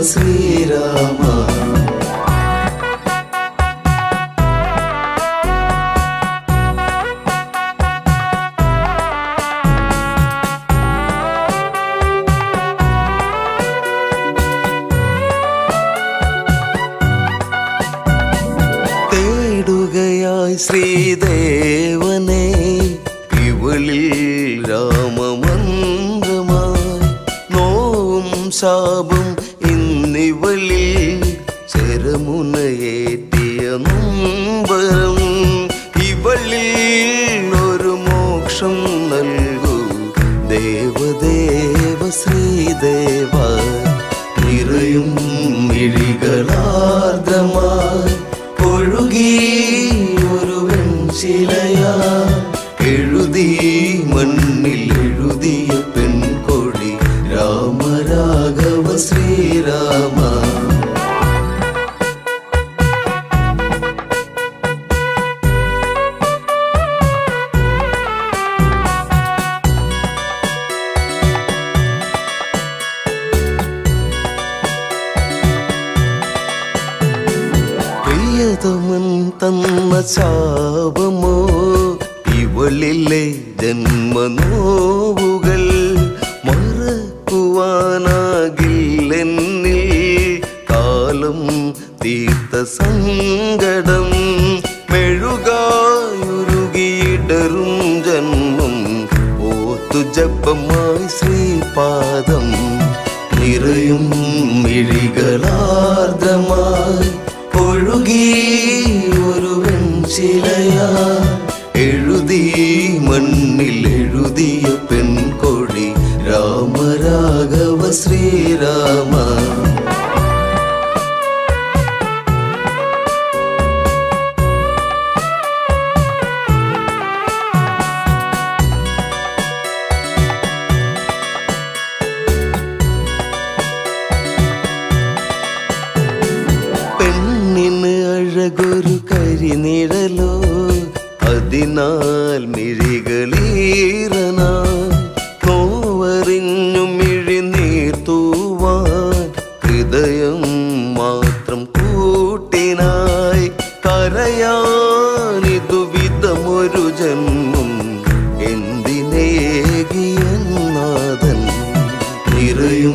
ശ്രീരാമ തേടുകയായി ശ്രീദേവനെ ഇവളിൽ രാമമന്ത്രമായി നോവും ശാപം ഇന്നിവളിൽ ശരമുനയേറ്റിയ നൊമ്പരം ഇവളിൽ ഒരു മോക്ഷം നൽകൂ ദേവദേവ ശ്രീദേവ നിറയും മിഴികളാർദ്രമായി ഒഴുകി ഒരു വെൺശിലയാ എഴുതി മണ്ണിൽ എഴുതിയ പെൺകൊടി രാമരാഘവ ശ്രീരാമ പ്രിയതമൻ തന്ന ശാപമോ ഇവളിലെ ജന്മനോവുകൾ മറക്കുവാനാകില്ലെന്നിൽ കാലം തീർത്ത സങ്കടം മെഴുകായുരുകിയിടറും ജന്മം ഓത്തു ജപമായി ശ്രീപാദം നിറയും മിഴികളാർദ്രമായി ഒഴുകി ഒരു വെൺശിലയാ എഴുതി മണ്ണിൽ എഴുതിയ പെൺകൊടി രാമരാഘവ ശ്രീരാമ പെണ്ണിന് അഴകൊരു കരിനിഴലോ അതിനാൽ മിഴികളീറന നോവറിഞ്ഞു മിഴിനീർ തൂവാൻ ഹൃദയം മാത്രം കൂട്ടിനായി കരയാനിതു വിധമൊരു ജന്മം എന്തിനേകിയെന്നാഥൻ നിറയും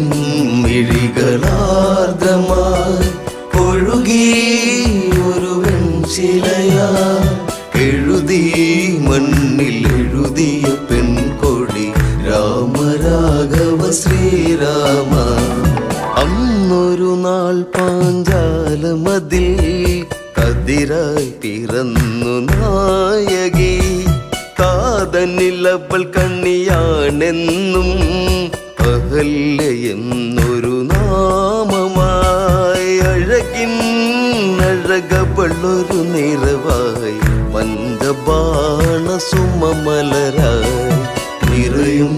മിഴികളാർദ്രമായി ഒഴുകി ഒരു വെൺശിലയാ എഴുതി മണ്ണിൽ എഴുതിയ പെൺകൊടി രാമരാഘവ ശ്രീരാമ അന്നൊരു നാൾ പാഞ്ചാലമതിൽ കതിരായി പിറന്നു നായകി കാതനിലവൾ കണ്ണിയാണെന്നും അഹല്യ എന്നൊരു നാമമായി അഴകിൻ അഴകവളൊരു നിറവായി പഞ്ചബാണ സുമമലരായി നിറയും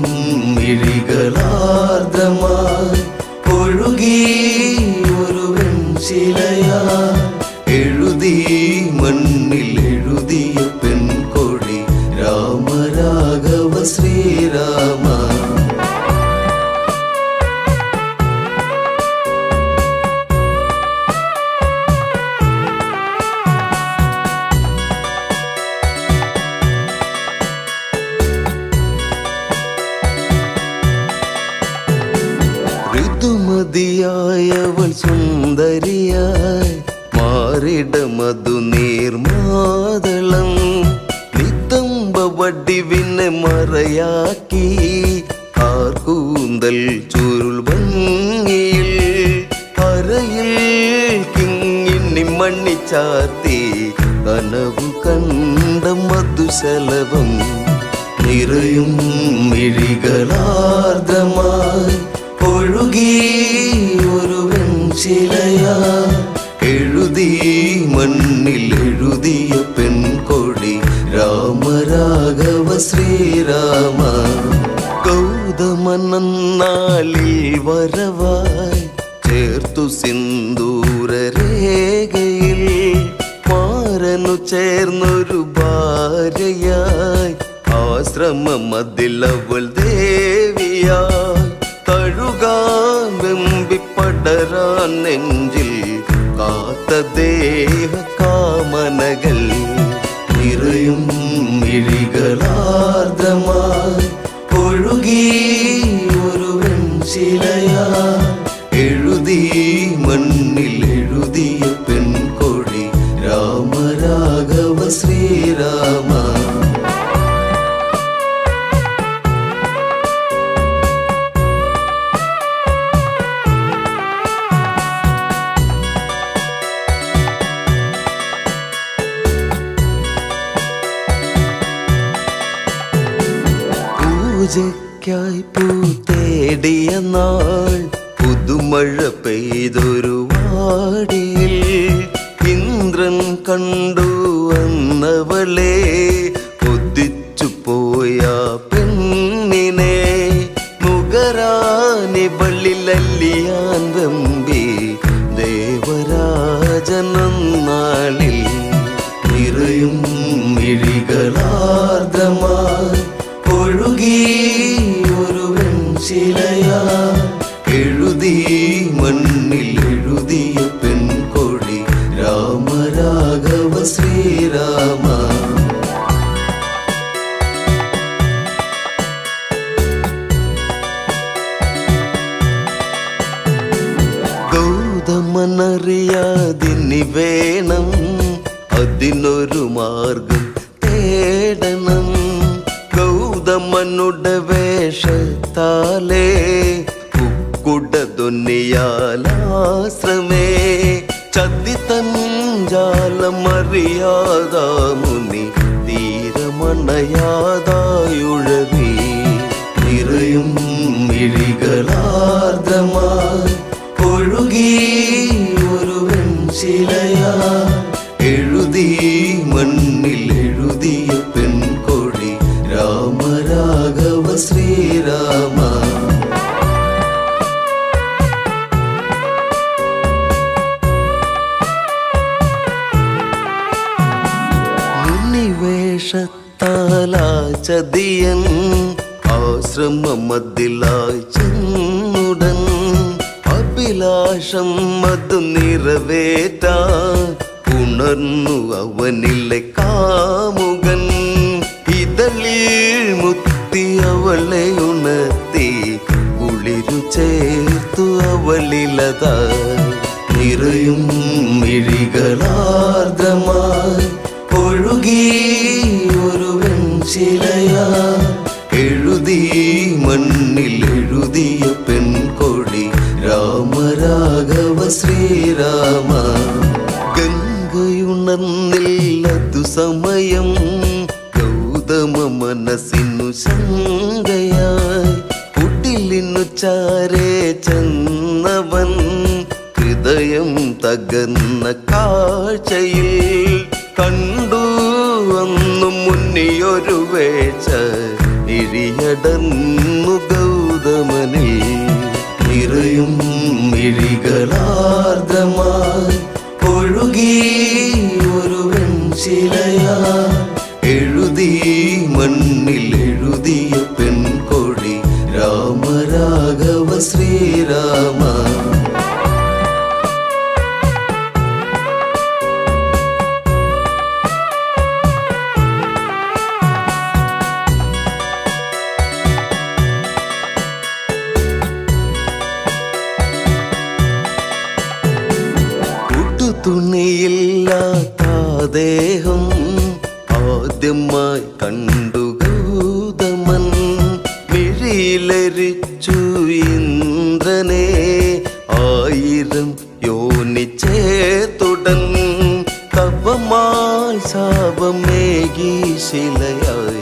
മിഴികളാർദ്രമായി ഒഴുകി ഒരു വെൺശിലയാ എഴുതി മണ്ണിൽ എഴുതിയ പെൺകൊടി രാമരാഘവ ശ്രീരാമ ഋതുമതിയായവൾ സുന്ദരിയായി മാറിട മധു നീർമാതളം നിത്തമ്പ വടിവിനെ മറയാക്കി ആർക്കൂന്തൽ ചുരുൾ ഭംഗിയിൽ അരയിൽ കിങ്ങിണി മണ്ണിച്ചാർത്തി കനവു കണ്ട മധുശലഭം നിറയും മിഴികളാർദ്രമായി ഒഴുകി ഒരു വെൺശിലയാ എഴുതി മണ്ണിൽ എഴുതിയ പെൺകൊടി രാമരാഘവ ശ്രീരാമ ഗൗതമനാളിൽ വരവായി ചേർത്തു സിന്ദൂരരേഖയിൽ മാരനു ചേർന്നൊരു ഭാര്യയായി ആശ്രമമതിലവൾ ദേവിയായി തഴുകാൻ വെമ്പിപ്പട പടരാൻ നെഞ്ചിൽ കാത്ത ദേഹ കാമനകൾ നിറയും മിഴികളാർദ്രമായി ഒഴുകി ഒരു വെൺശിലയാ എഴുതി മണ്ണിൽ എഴുതിയ പെൺകൊടി രാമരാഘവ ശ്രീരാമ പൂജയ്ക്കായി പൂ തേടിയ നാൾ പുതുമഴ പെയ്തൊരു വാടിയിൽ ഇന്ദ്രൻ കണ്ടു വന്നവളെ കൊതിച്ചു പോയ പെണ്ണിനെ നുകരാനി ബള്ളിലല്ലിയാൻ വെമ്പി ദേവരാജനന്നാളിൽ നിറയും മിഴികളാർദ്രമായി ഒഴുകി ഒരു വെൺശിലയാ എഴുതി മണ്ണിൽ എഴുതിയ പെൺകൊടി രാമരാഘവ ശ്രീരാമ ഗൗതമനറിയാതിനി വേണം അതിനൊരു മാർഗം തേടണം ഗൗതമനുടെ വേഷത്താലേ കുക്കുടതൊന്നിയാലാശ്രമേ ചതി തഞ്ചാലമറിയാത മുനി തീരമണയാതായുഴറി നിറയും മിഴികളാർദ്രമായി ഒഴുകി ഒരു വെൺശിലയാ എഴുതി മണ്ണിൽ എഴുതിയ പെൺകൊടി രാമരാഘവ ശ്രീരാമ മുനിവേഷത്താലാ ചതിയൻ ആശ്രമമതിലായി ചെന്നുടൻ അഭിലാഷം അത് നിറവേറ്റാൻ ഉണർന്നു അവനിലെ കാമുകൻ ഇതളിൽ മുത്തി അവളെ ഉണർത്തി കുളിരു ചേർത്തു അവളിലതാ നിറയും മിഴികളാർദ്രമായി ഒഴുകി ഒരു വെൺശിലയാ എഴുതി മണ്ണിൽ എഴുതിയ പെൺകൊടി രാമരാഘവ ശ്രീരാമ ഗംഗയുണർന്നില്ലതു സമയം ഗൗതമ മനസ്സിനു ശങ്കയായി കുട്ടിലിനു ചാരേ ചെന്നവൻ ഹൃദയം തകർന്ന കാഴ്ചയിൽ കണ്ടു അന്നു മുന്നിയൊരു വേഴ്ച ഇഴിയടന്നു ഗൗതമനിൽ നിറയും മിഴികളാർദ്രമായി ഒഴുകി ഒരു വെൺശിലയാ എഴുതി മണ്ണിൽ എഴുതിയ പെൺകൊടി രാമരാഘവ ശ്രീരാമ തുണിയില്ലാത്ത ദേഹം ആദ്യമായി കണ്ടു ഗൗതമൻ മിഴിയിലരിച്ചു ഇന്ദ്രനെ ആയിരം യോനി ചേർത്തുടൻ തപമായി ശാപമേകി ശിലയായി